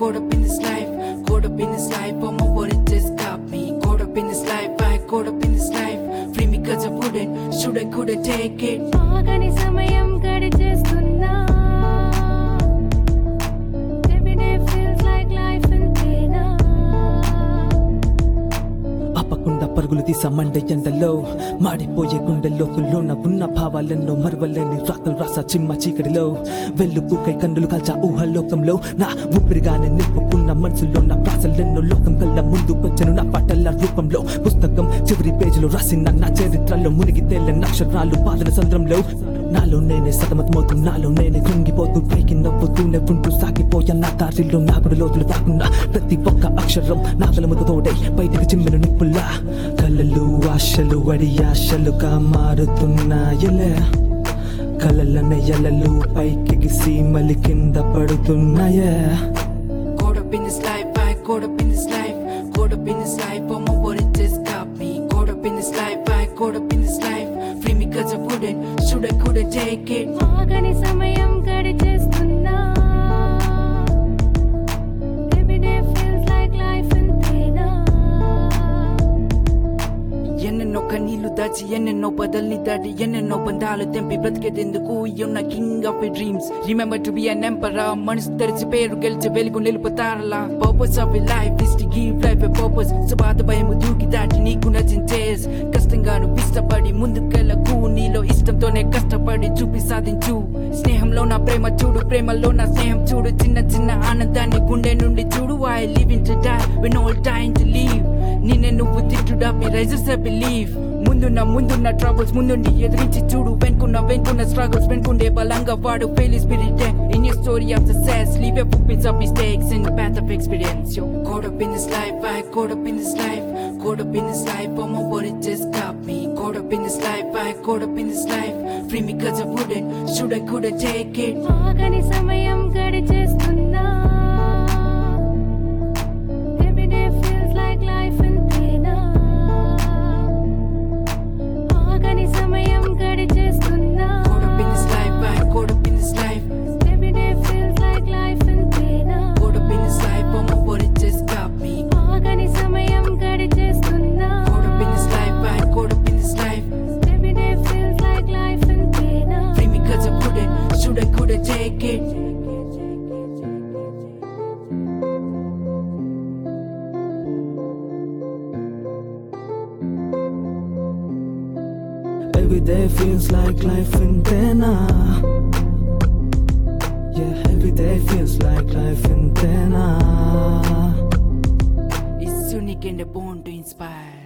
caught up in this life, caught up in this life. Oh my what it just got me. Caught up in this life, I caught up in this life. Free me cause I wouldn't, should I couldn't take it. ఆగని సమయం గడిచేస్తున్నా Every day feels like life ఇంతేనా ఆపకుండా పరుగులు తీసా Monday ఎండలో మాడిపోయే గుండెల్లో కుల్లోన ఉన్న భావాలెన్నో మరవలేని రాతలు రాసా చిమ్మ చీకటిలో వెల్లుపుకై కన్నులు కాల్చా ఊహలోకంలో నా ఊపిరిగానే నింపుకున్న మనసులో నా ప్రాసలెన్నో లోకం కల్లా ముందు వచ్చను నా పాటల రూపంలో పుస్తకం చివరి పేజీలో రాసిన నా చరిత్రలో మునిగి తేలిన అక్షరాలు పాదన సంద్రంలో నాలో నేనే సతమతమవుతూ నాలో నేనే కృంగిపోతూ పైకి నవ్వుతూనే ఉంటూ సాగిపోయా నా దారిలో నా గుడి లోతులు తాకున్నా ప్రతి ఒక్క అక్షరం నా వెలముతో తోడై బయటికి చిమ్మెను నిప్పుల్లా కలలు ఆశలు వడి ఆశలుగా మారుతున్నాయలే కలలనే ఎలలు పైకి సీమలి కింద పడుతున్నాయే Caught up in this life, I caught up in this life, caught up in this life. Oh my what it just got me. Caught up in this life, I caught up in this life. Free me cause I wouldn't, should I couldn't take it. ఆగని సమయం గడిచేస్తున్నా Every day feels like life ఇంతేనా ఎన్నెన్నో కన్నీళ్లు దాచి ఎన్నెన్నో పదల్ని దాటి ఎన్నెన్నో బంధాలు తెంపి బ్రతికేదెందుకు ఉన్న king of dreams remember to be an emperor మనసు తెరిచి పేరు గెలిచి వెలుగు నిలుపుతారలా purpose of life is to give life a purpose so బాధ భయం దూకి దాటి నీకు నచ్చించే కష్టంగా నువ్వు ఇష్టపడి ముందుకెళ్ళకు నీలో ఇష్టంతోనే కష్టపడి చూపి సాధించు స్నేహంలో నా ప్రేమ చూడు ప్రేమలో నా స్నేహం చూడు చిన్న చిన్న ఆనందాన్ని గుండె నుండి చూడు I live in to die when all time to leave నిన్నే నువ్వు తిట్టుడా మీ రైజెస్ బిలీవ్ ముందున్న ముందున్న ట్రబుల్స్ ముందుండి ఎదిరించి చూడు వెనుకున్న వెనుకున్న స్ట్రగుల్స్ వెనుకుండే బలంగా వాడు fail spirit in your story of success leave your footprints of mistakes in the path of experience yo caught up in this life I caught up in this life caught up in this life oh my what it just got me caught up in this life I caught up in this life free me cause I wouldn't should I couldn't take it ఆగని సమయం గడిచేస్తున్నా Every day feels like life ఇంతేనా ఆగని సమయం గడిచేస్తున్నా caught up in this life I caught up in this life Every day feels like life ఇంతేనా caught up in this life oh my what it just got me ఆగని సమయం గడిచేస్తున్నా caught up in this life I caught up in this life Every day feels like life ఇంతేనా free me cause I wouldn't should I couldn't take it Every day feels like life in Tena. Yeah, every day feels like life in Tena. It's unique and born to inspire